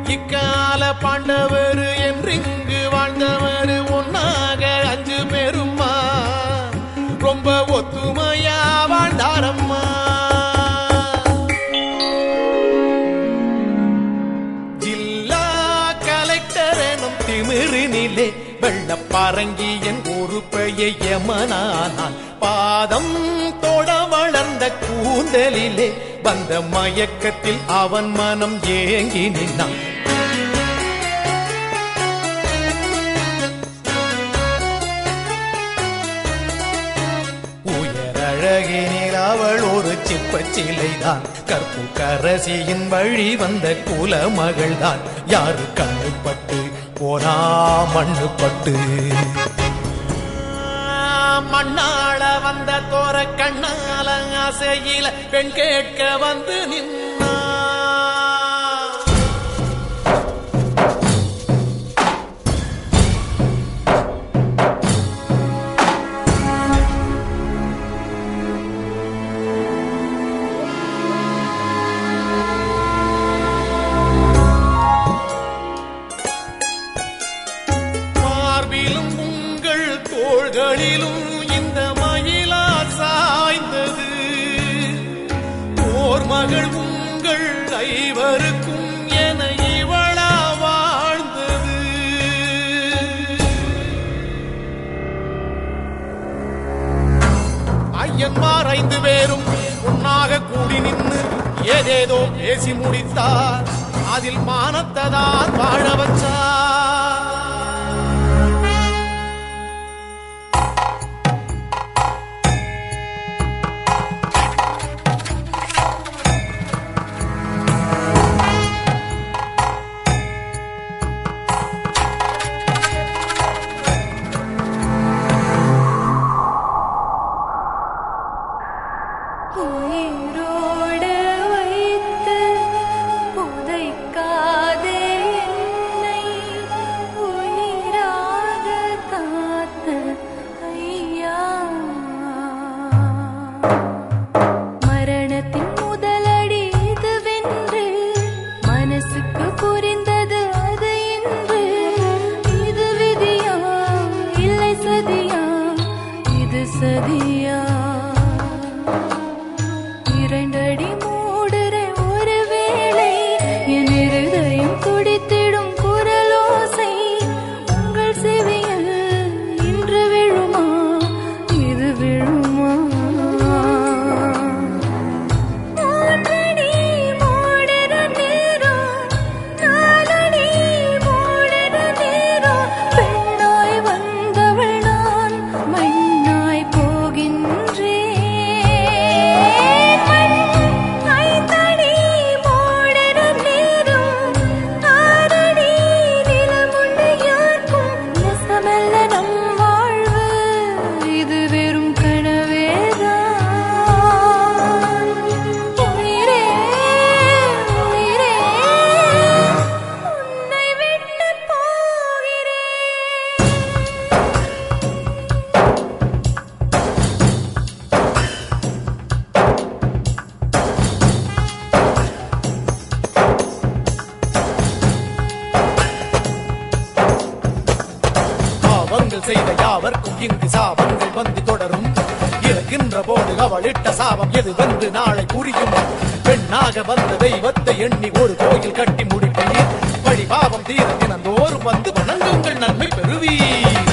இக்கால பாண்டவர் என்றிங்கு வாழ்ந்தவர் ஒன்னாக அஞ்சு பேருமா ரொம்ப ஒத்துமையா வாழ்ந்தாரம்மா ஜில்லா கலெக்டர் எனும் திமிரினிலே வெள்ளப்பாரங்கியன் ஒரு பெய யமனானான் பாதம் தொட வளர்ந்த கூந்தலிலே வந்த மயக்கத்தில் அவன் மனம் ஏங்கி நின்னான் உயரழகினில் அவள் ஒரு சிப்பச் சிலைதான் கற்பு கரசியின் வழி வந்த குலமகள்தான் யாரு கண்ணுப்பட்டு போனா மண்ணுப்பட்டு மண்ணாள வந்த தோர கண்ணால ஆசையில பெண் கேட்க வந்து நின்னா மார்பிலும் உங்கள் தோள்களிலும் இந்த மயிலா சாய்ந்தது ஓர் மகள் உங்கள் ஐவருக்கும் என இவளா வாழ்ந்தது ஐயன்மார் ஐந்து பேரும் ஒன்னாக கூடி நின்று ஏதேதோ பேசி முடித்தார் அதில் மானத்ததான் வாழ வச்சார் உயிரோட வைத்து புதைக்காதே என்னை உயிராக காத்த ஐயா மரணத்தின் முதலடி இதுவென்று மனசுக்கு புரிந்தது அது என்று இது விதியா இல்லை சதியா இது சதியா இரண்டடி மூடுற ஒரு வேளை என் இருதயம் துடித்திடும் குரலோசை உங்கள் செவியில் இன்று விழுமா இது விழுமா மூன்றடி மூடுற நேரம், நாலடி மூடுற நேரம், பெண்ணாய் வந்தவள் நான் மண்ணாய் போகின்றேன் மண் ஐந்தடி மூடுற நேரம், ஆறடி நிலமுண்டு யாருக்கும் நெசமல்ல நம் வாழ்வு இது வெறும் கனவேதான் உயிரே உயிரே உன்னை விட்டு போகிறேன் பாவங்கள் செய்த யாவர்க்கும் இங்கு சாபங்கள் வந்து தொடரும் இறக்கின்ற போது அவளிட்ட சாபம் எது வந்து நாளை புரியும் பெண்ணாக வந்த தெய்வத்தை எண்ணி ஒரு கோயில் கட்டி முடிப்பீர் வழி பாவம் தீர தினந்தோறும் வந்து வணங்குங்கள் நன்மை பெறுவீர்